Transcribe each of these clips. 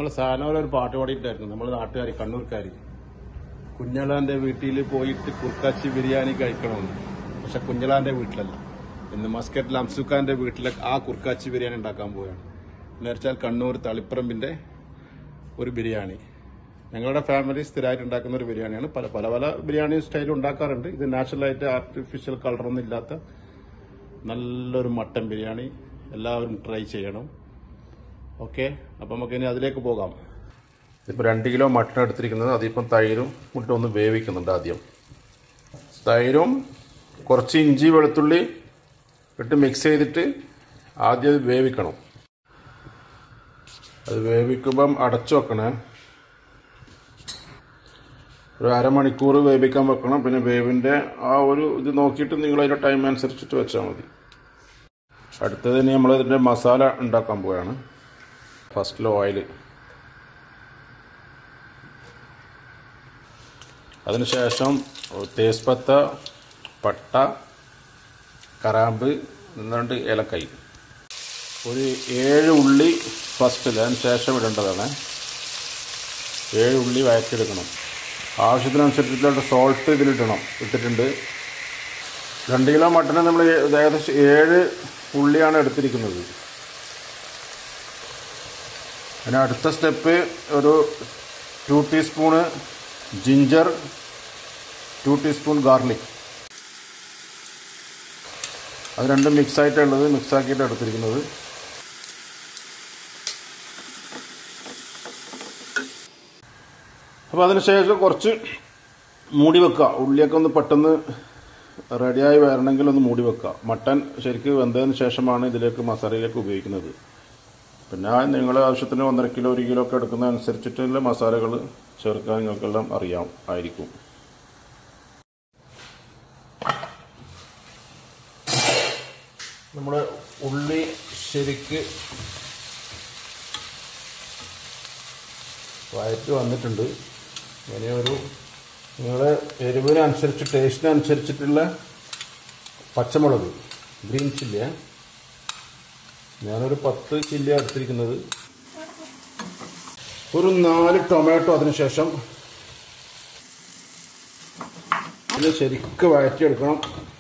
നമ്മൾ സാധനം ഒരു പാട്ട് പാടിയിട്ടായിരുന്നു നമ്മൾ നാട്ടുകാർ കണ്ണൂർക്കാർ കുഞ്ഞളാന്റെ വീട്ടിൽ പോയിട്ട് കുർക്കാച്ചി ബിരിയാണി കഴിക്കണമെന്ന് പക്ഷെ കുഞ്ഞളാന്റെ വീട്ടിലല്ല ഇന്ന് മസ്കറ്റിൽ അംസുഖാന്റെ വീട്ടിലെ ആ കുർക്കാച്ചി ബിരിയാണി ഉണ്ടാക്കാൻ പോവുകയാണ് എന്ന് വെച്ചാൽ കണ്ണൂർ തളിപ്പറമ്പിന്റെ ഒരു ബിരിയാണി ഞങ്ങളുടെ ഫാമിലി സ്ഥിരമായിട്ട് ഉണ്ടാക്കുന്ന ഒരു ബിരിയാണിയാണ് പല പല പല ബിരിയാണി സ്റ്റൈൽ ഉണ്ടാക്കാറുണ്ട് ഇത് നാച്ചുറലായിട്ട് ആർട്ടിഫിഷ്യൽ കളറൊന്നും ഇല്ലാത്ത നല്ലൊരു മട്ടൻ ബിരിയാണി എല്ലാവരും ട്രൈ ചെയ്യണം ഓക്കെ അപ്പം നമുക്ക് ഇനി അതിലേക്ക് പോകാം ഇപ്പോൾ രണ്ട് കിലോ മട്ടൺ എടുത്തിരിക്കുന്നത് അതിപ്പം തൈരും മുട്ട ഒന്ന് വേവിക്കുന്നുണ്ട് ആദ്യം തൈരും കുറച്ച് ഇഞ്ചി വെളുത്തുള്ളി ഇട്ട് മിക്സ് ചെയ്തിട്ട് ആദ്യം അത് വേവിക്കണം അത് വേവിക്കുമ്പം അടച്ചു വെക്കണേ ഒരു അരമണിക്കൂർ വേവിക്കാൻ വെക്കണം പിന്നെ വേവിൻ്റെ ആ ഒരു ഇത് നോക്കിയിട്ട് നിങ്ങൾ അതിൻ്റെ ടൈം അനുസരിച്ചിട്ട് വെച്ചാൽ മതി അടുത്തത് ഇനി നമ്മൾ ഇതിൻ്റെ മസാല ഉണ്ടാക്കാൻ പോവുകയാണ് ഫസ്റ്റിൽ ഓയിൽ അതിനുശേഷം തേസ്പത്ത പട്ട കറാമ്പ് എന്നിട്ട് ഏലക്കൈ ഒരു ഏഴ് ഉള്ളി ഫസ്റ്റിൽ അതിന് ശേഷം ഇടേണ്ടതാണ് ഏഴ് ഉള്ളി വയറ്റിയെടുക്കണം ആവശ്യത്തിനനുസരിച്ചിട്ടുള്ള സോൾട്ട് ഇതിലിടണം ഇട്ടിട്ടുണ്ട് രണ്ട് കിലോ മട്ടന് നമ്മൾ ഏകദേശം ഏഴ് ഉള്ളിയാണ് എടുത്തിരിക്കുന്നത് പിന്നെ അടുത്ത സ്റ്റെപ്പ് ഒരു two teaspoon ginger two teaspoon garlic അത് രണ്ടും മിക്സ് ആയിട്ടുള്ളത് മിക്സ് ആക്കിയിട്ട് എടുത്തിരിക്കുന്നത് അപ്പോൾ അതിനുശേഷം കുറച്ച് മൂടി വെക്കുക ഉള്ളിയൊക്കെ ഒന്ന് പെട്ടെന്ന് റെഡിയായി വരണമെങ്കിൽ ഒന്ന് മൂടി വെക്കുക മട്ടൻ ശരിക്ക് വെന്തതിന് ശേഷമാണ് ഇതിലേക്ക് മസാലയിലേക്ക് ഉപയോഗിക്കുന്നത് പിന്നെ നിങ്ങളുടെ ആവശ്യത്തിന് ഒന്നര കിലോ ഒരു കിലോ ഒക്കെ എടുക്കുന്ന അനുസരിച്ചിട്ടുള്ള മസാലകൾ ചേർക്കാൻ നിങ്ങൾക്കെല്ലാം അറിയാം ആയിരിക്കും നമ്മുടെ ഉള്ളി ശരിക്ക് വയറ്റ് വന്നിട്ടുണ്ട് ഇങ്ങനെ ഒരു നിങ്ങളുടെ എരിവിനനുസരിച്ച് ടേസ്റ്റിനനുസരിച്ചിട്ടുള്ള പച്ചമുളക് ഗ്രീൻ ചില്ലിയാണ് ഞാനൊരു പത്ത് ചില്ലി എടുത്തിരിക്കുന്നത് ഒരു നാല് ടൊമാറ്റോ അതിനുശേഷം ഇത് ശരിക്ക് വഴറ്റിയെടുക്കണം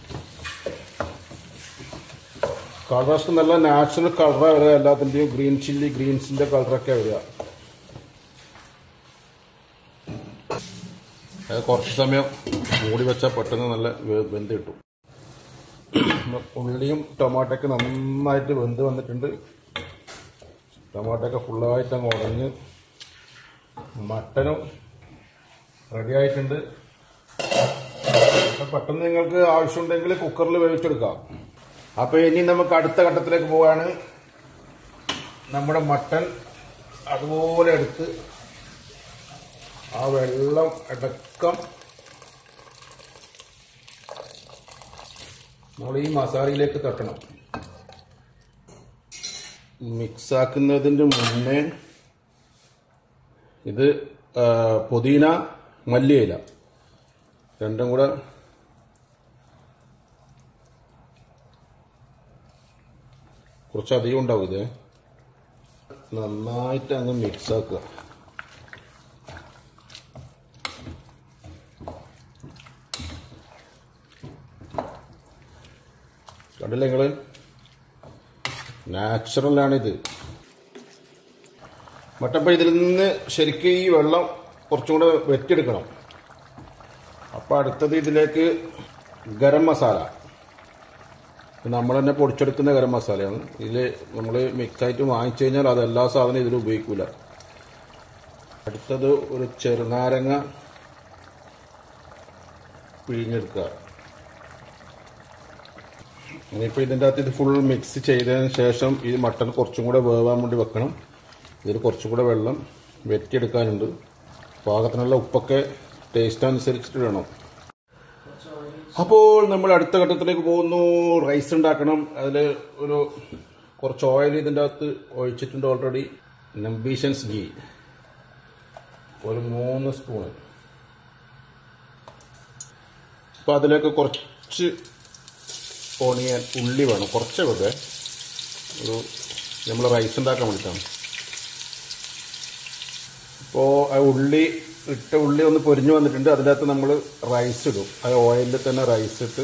കളറൊക്കെ നല്ല നാച്ചുറൽ കളറാണ് വരിക എല്ലാത്തിൻ്റെയും ഗ്രീൻ ചില്ലി ഗ്രീൻസിൻ്റെ കളറൊക്കെ വരിക അത് കുറച്ച് സമയം മൂടി വെച്ചാൽ പെട്ടെന്ന് നല്ല വെ- വെന്ത് കിട്ടും ഉള്ളിയും ടൊമാറ്റോയൊക്കെ നന്നായിട്ട് വെന്ത് വന്നിട്ടുണ്ട് ടൊമാറ്റോയൊക്കെ ഫുള്ളായിട്ട് അങ്ങ് ഉടഞ്ഞ് മട്ടനും റെഡി ആയിട്ടുണ്ട് അപ്പൊ പെട്ടെന്ന് നിങ്ങൾക്ക് ആവശ്യമുണ്ടെങ്കിൽ കുക്കറിൽ വേവിച്ചെടുക്കാം അപ്പൊ ഇനി നമുക്ക് അടുത്ത ഘട്ടത്തിലേക്ക് പോവാണ് നമ്മുടെ മട്ടൻ അതുപോലെ എടുത്ത് ആ വെള്ളം അടക്കം നമ്മൾ ഈ മസാലയിലേക്ക് തട്ടണം മിക്സ് ആക്കുന്നതിൻ്റെ മുന്നേ ഇത് ആ, പുതിന മല്ലിയില രണ്ടും കൂടെ കുറച്ചധികം ഉണ്ടാവും ഇത് നന്നായിട്ട് അങ്ങ് മിക്സ് ആക്കുക കണ്ടില്ലേ നിങ്ങള് നാച്ചുറലാണിത് മട്ടപ്പം ഇതിൽ നിന്ന് ശരിക്കും ഈ വെള്ളം കുറച്ചും കൂടെ വെറ്റിയെടുക്കണം അപ്പം അടുത്തത് ഇതിലേക്ക് ഗരം മസാല ഇത് നമ്മൾ തന്നെ പൊടിച്ചെടുക്കുന്ന ഗരം മസാലയാണ് ഇതിൽ നമ്മൾ മിക്സായിട്ട് വാങ്ങിച്ചു കഴിഞ്ഞാൽ അത് എല്ലാ സാധനവും ഇതിൽ ഉപയോഗിക്കൂല അടുത്തത് ഒരു ചെറുനാരങ്ങ പിഴിഞ്ഞെടുക്കുക ഇനിയിപ്പോൾ ഇതിൻ്റെ അകത്ത് ഇത് ഫുൾ മിക്സ് ചെയ്തതിന് ശേഷം ഈ മട്ടൺ കുറച്ചും കൂടെ വേവാൻ വേണ്ടി വെക്കണം ഇതിൽ കുറച്ചും കൂടെ വെള്ളം വെറ്റിയെടുക്കാനുണ്ട് പാകത്തിനുള്ള ഉപ്പൊക്കെ ടേസ്റ്റ് അനുസരിച്ചിട്ട് വേണം അപ്പോൾ നമ്മൾ അടുത്ത ഘട്ടത്തിലേക്ക് പോകുന്നു റൈസ് ഉണ്ടാക്കണം അതിൽ ഒരു കുറച്ച് ഓയിൽ ഇതിൻ്റെ അകത്ത് ഒഴിച്ചിട്ടുണ്ട് ഓൾറെഡി നംബീഷൻസ് ഗീ ഒരു മൂന്ന് സ്പൂണ് അപ്പോൾ അതിലേക്ക് കുറച്ച് ഓണിയൻ ഉള്ളി വേണം കുറച്ച് വെറുതെ ഒരു നമ്മൾ റൈസ് ഉണ്ടാക്കാൻ വേണ്ടിയിട്ടാണ് ഇപ്പോൾ ആ ഉള്ളി ഇട്ട ഉള്ളി ഒന്ന് പൊരിഞ്ഞു വന്നിട്ടുണ്ട് അതിൻ്റെ അകത്ത് നമ്മൾ റൈസ് ഇടും ആ ഓയിലിൽ തന്നെ റൈസ് ഇട്ട്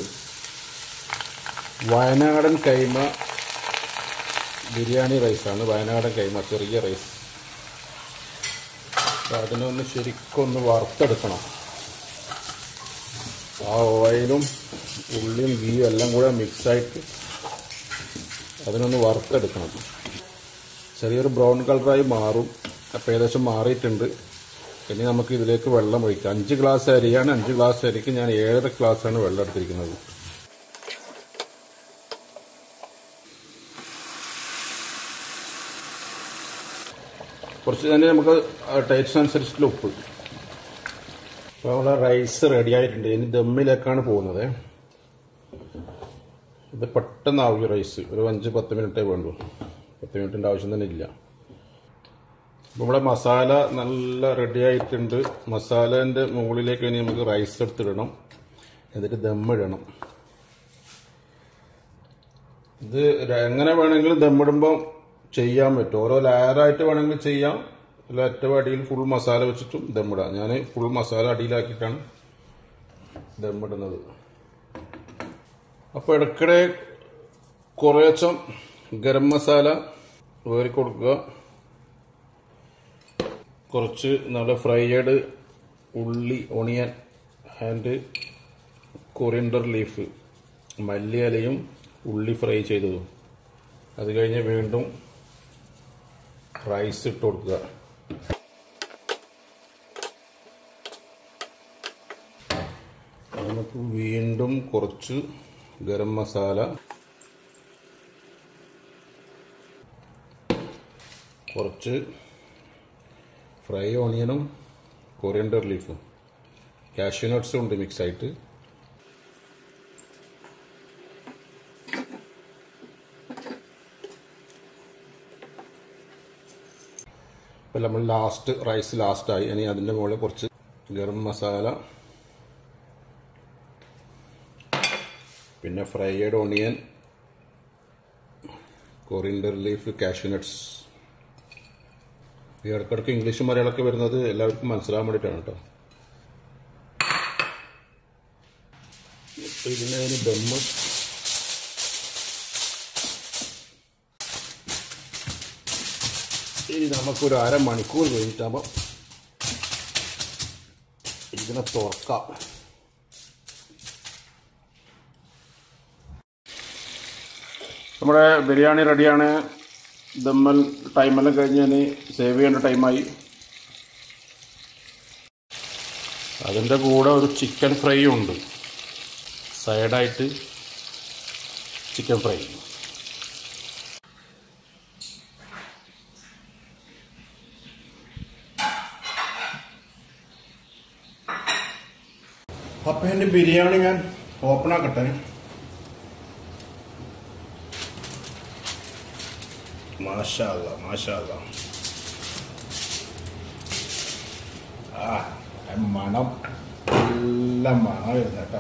വയനാടൻ കൈമ ബിരിയാണി റൈസാണ് വയനാടൻ കൈമ ചെറിയ റൈസ് അപ്പോൾ അതിനൊന്ന് ശരിക്കൊന്ന് വറുത്തെടുക്കണം ആ ഓയിലും ഉള്ളിയും ഗീയും എല്ലാം കൂടെ മിക്സായിട്ട് അതിനൊന്ന് വറുത്തെടുക്കണം ചെറിയൊരു ബ്രൗൺ കളറായി മാറും അപ്പോൾ ഏകദേശം മാറിയിട്ടുണ്ട് ഇനി നമുക്ക് ഇതിലേക്ക് വെള്ളം ഒഴിക്കാം അഞ്ച് ഗ്ലാസ് അരിയാണ് അഞ്ച് ഗ്ലാസ് അരിക്ക് ഞാൻ ഏഴര ഗ്ലാസ്സാണ് വെള്ളം എടുത്തിരിക്കുന്നത് കുറച്ച് തന്നെ നമുക്ക് ടേസ്റ്റ് അനുസരിച്ചിട്ടുള്ള ഉപ്പ് അപ്പോൾ നമ്മളെ റൈസ് റെഡി ആയിട്ടുണ്ട് ഇനി ദമ്മിലേക്കാണ് പോകുന്നത് ഇത് പെട്ടെന്നാവും ഈ റൈസ് ഒരു അഞ്ച് പത്ത് മിനിറ്റേ വേണ്ടൂ പത്ത് മിനിറ്റിൻ്റെ ആവശ്യം തന്നെ ഇല്ല അപ്പോൾ നമ്മുടെ മസാല നല്ല റെഡി ആയിട്ടുണ്ട് മസാലേൻ്റെ മുകളിലേക്ക് ഇനി നമുക്ക് റൈസ് എടുത്തിടണം എന്നിട്ട് ദമ്മിടണം ഇത് ര- എങ്ങനെ വേണമെങ്കിലും ദമ്മിടുമ്പോൾ ചെയ്യാൻ പറ്റും ഓരോ ലെയറായിട്ട് വേണമെങ്കിൽ ചെയ്യാം അല്ല ഏറ്റവും അടിയിൽ ഫുൾ മസാല വെച്ചിട്ടും ദമ്മിടാം ഞാൻ ഫുൾ മസാല അടിയിലാക്കിയിട്ടാണ് ദമ്മിടുന്നത് അപ്പോൾ ഇടയ്ക്കിടെ കുറേച്ചം ഗരം മസാല വേറി കൊടുക്കുക കുറച്ച് നല്ല ഫ്രൈഡ് ഉള്ളി ഒണിയൻ ആൻഡ് കൊറിയൻഡർ ലീഫ് മല്ലിയിലയും ഉള്ളി ഫ്രൈ ചെയ്തതും അത് കഴിഞ്ഞ് വീണ്ടും റൈസ് ഇട്ട് കൊടുക്കുക നമുക്ക് വീണ്ടും കുറച്ച് ഗരം മസാല കുറച്ച് ഫ്രൈ ഓണിയനും കൊറിയൻഡർ ലീഫും കാഷ്യൂ നട്ട്സും ഉണ്ട് മിക്സ് ആയിട്ട് ഇപ്പം നമ്മൾ ലാസ്റ്റ് റൈസ് ലാസ്റ്റായി ഇനി അതിൻ്റെ മുകളിൽ കുറച്ച് ഗരം മസാല പിന്നെ fried onion coriander leaf cashew nuts ഈ ഇടയ്ക്കിടയ്ക്ക് ഇംഗ്ലീഷും മലയാളമൊക്കെ വരുന്നത് എല്ലാവർക്കും മനസ്സിലാകാൻ വേണ്ടിയിട്ടാണ് കേട്ടോ ഇപ്പൊ ഇതിന് അതിന് ദമ്മ് ഇനി നമുക്കൊരു അരമണിക്കൂർ കഴിഞ്ഞിട്ടാകുമ്പോൾ ഇതിനെ തുറക്കാം നമ്മുടെ ബിരിയാണി റെഡിയാണ് ദമ്മൽ ടൈമെല്ലാം കഴിഞ്ഞ് ഇനി സേവ് ചെയ്യേണ്ട ടൈമായി അതിൻ്റെ കൂടെ ഒരു ചിക്കൻ ഫ്രൈയും ഉണ്ട് സൈഡായിട്ട് ചിക്കൻ ഫ്രൈ അപ്പം എൻ്റെ ബിരിയാണി ഞാൻ ഓപ്പൺ ആക്കട്ടെ മാഷാല്ല മാഷാല്ല ആ ആ മണം നല്ല മണം വരുന്ന കേട്ടോ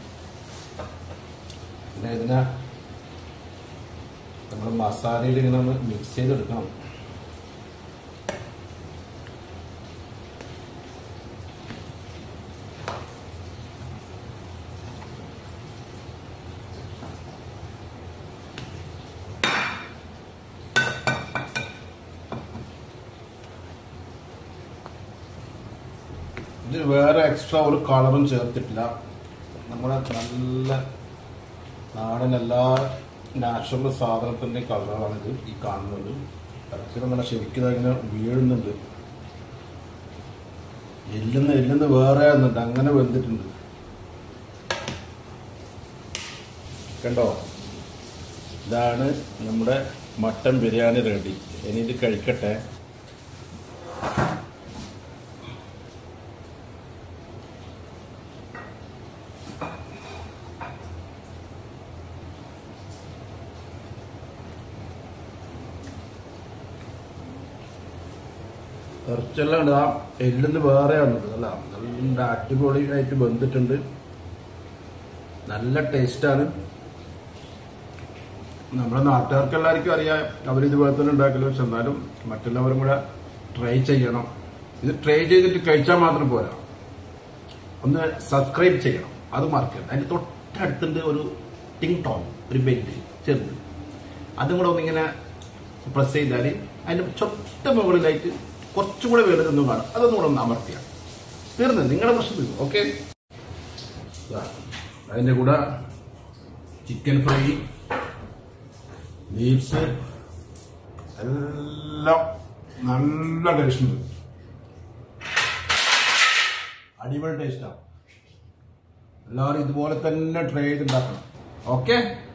പിന്നെ ഇതിനെ നമ്മൾ മസാലയിൽ ഇങ്ങനെ ഒന്ന് മിക്സ് ചെയ്തെടുക്കണം ഇതിന് വേറെ എക്സ്ട്രാ ഒരു കളറും ചേർത്തിട്ടില്ല നമ്മുടെ നല്ല നാടൻ എല്ലാ നാച്ചുറൽ സാധനത്തിൻ്റെ കളറാണിത് ഈ കാണുന്നത് ഇറച്ചിയുടെ നല്ല ശരിക്കും ഇങ്ങനെ വീഴുന്നുണ്ട് എല്ലുന്ന് എല്ലുന്ന് വേറെ ആകുന്നുണ്ട് അങ്ങനെ വെന്തിട്ടുണ്ട് കണ്ടോ ഇതാണ് നമ്മുടെ മട്ടൻ ബിരിയാണി റെഡി ഇനി ഇത് കഴിക്കട്ടെ ഇറച്ചെല്ലാം ഉണ്ട് ആ എല്ലിന്ന് വേറെ വന്നത് അല്ല നല്ല അടിപൊളിയായിട്ട് വെന്തിട്ടുണ്ട് നല്ല ടേസ്റ്റാണ് നമ്മുടെ നാട്ടുകാർക്ക് എല്ലാവർക്കും അറിയാം അവർ ഇതുപോലെ തന്നെ ഉണ്ടാക്കല് പക്ഷെ എന്നാലും മറ്റുള്ളവരും കൂടെ ട്രൈ ചെയ്യണം ഇത് ട്രൈ ചെയ്തിട്ട് കഴിച്ചാൽ മാത്രം പോരാ ഒന്ന് സബ്സ്ക്രൈബ് ചെയ്യണം അത് മറക്കരുത് അതിന്റെ തൊട്ടടുത്തുണ്ട് ഒരു ടിങ് ടോങ് ഒരു ബെല്ല് ചെറുത് അതും കൂടെ ഒന്നിങ്ങനെ പ്രസ് ചെയ്താൽ അതിന്റെ ചൊട്ട മുകളിലായിട്ട് കുറച്ചും കൂടെ വേണ്ടതൊന്നും കാണും അതൊന്നും കൂടെ ഒന്ന് അമർത്തിയ തീർന്നു നിങ്ങളുടെ പ്രശ്നം തീർന്നു ഓക്കെ അതിന്റെ കൂടെ ചിക്കൻ ഫ്രൈ ലീവ്സ് എല്ലാം നല്ല ടേസ്റ്റ് ഉണ്ട് അടിപൊളി ടേസ്റ്റാണ് എല്ലാവരും ഇതുപോലെ തന്നെ ട്രൈ ചെയ്തുണ്ടാക്കണം ഓക്കെ